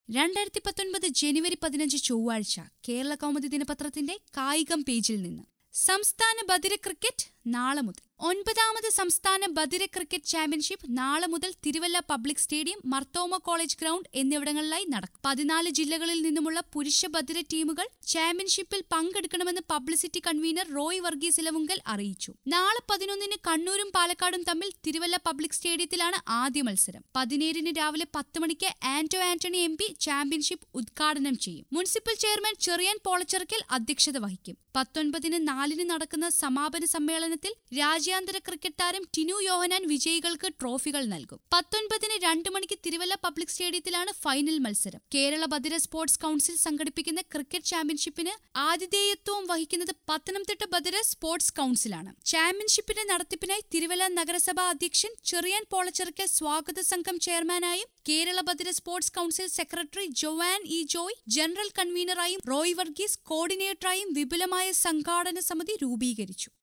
രണ്ടായിരത്തി പത്തൊൻപത് ജനുവരി പതിനഞ്ച് ചൊവ്വാഴ്ച കേരള കൗമുദി ദിനപത്രത്തിന്റെ കായികം പേജിൽ നിന്ന് സംസ്ഥാന ബദിര ക്രിക്കറ്റ് നാളെ മുതൽ ഒൻപതാമത് സംസ്ഥാന ബദിര ക്രിക്കറ്റ് ചാമ്പ്യൻഷിപ്പ് നാളെ മുതൽ Thiruvalla public stadium Marthoma college ground എന്നിവിടങ്ങളിലായി നടക്കും പതിനാല് ജില്ലകളിൽ നിന്നുമുള്ള പുരുഷ ബദിര ടീമുകൾ ചാമ്പ്യൻഷിപ്പിൽ പങ്കെടുക്കണമെന്ന് പബ്ലിസിറ്റി കൺവീനർ റോയ് വർഗീസ് ഇലവുങ്കൽ അറിയിച്ചു നാളെ പതിനൊന്നിന് കണ്ണൂരും പാലക്കാടും തമ്മിൽ തിരുവല്ല പബ്ലിക് സ്റ്റേഡിയത്തിലാണ് ആദ്യ മത്സരം പതിനേഴിന് രാവിലെ പത്ത് മണിക്ക് Anto Antony M P championship ഉദ്ഘാടനം ചെയ്യും മുനിസിപ്പൽ ചെയർമാൻ ചെറിയാൻ പോളച്ചിറക്കൽ അധ്യക്ഷത വഹിക്കും പത്തൊൻപതിന് നാലിന് നടക്കുന്ന സമാപന സമ്മേളനത്തിൽ രാജ്യാന്തര ക്രിക്കറ്റ് താരം ടിനു യോഹനാൻ വിജയികൾക്ക് ട്രോഫികൾ നൽകും പത്തൊൻപതിന് രണ്ട് മണിക്ക് തിരുവല്ല പബ്ലിക് സ്റ്റേഡിയത്തിലാണ് ഫൈനൽ മത്സരം കേരള ബദിര സ്പോർട്സ് കൌൺസിൽ സംഘടിപ്പിക്കുന്ന ക്രിക്കറ്റ് ചാമ്പ്യൻഷിപ്പിന് ആതിഥേയത്വം വഹിക്കുന്നത് പത്തനംതിട്ട ബദിര സ്പോർട്സ് കൌൺസിലാണ് ചാമ്പ്യൻഷിപ്പിന്റെ നടത്തിപ്പിനായി തിരുവല്ല നഗരസഭാ അധ്യക്ഷൻ ചെറിയാൻ പോളച്ചിറക്കൽ സ്വാഗത സംഘം ചെയർമാനായും കേരള ബദിര sports council secretary Joan E Joy general കൺവീനറായും റോയ് വർഗീസ് കോർഡിനേറ്ററായും വിപുലമായ സംഘാടന സമിതി രൂപീകരിച്ചു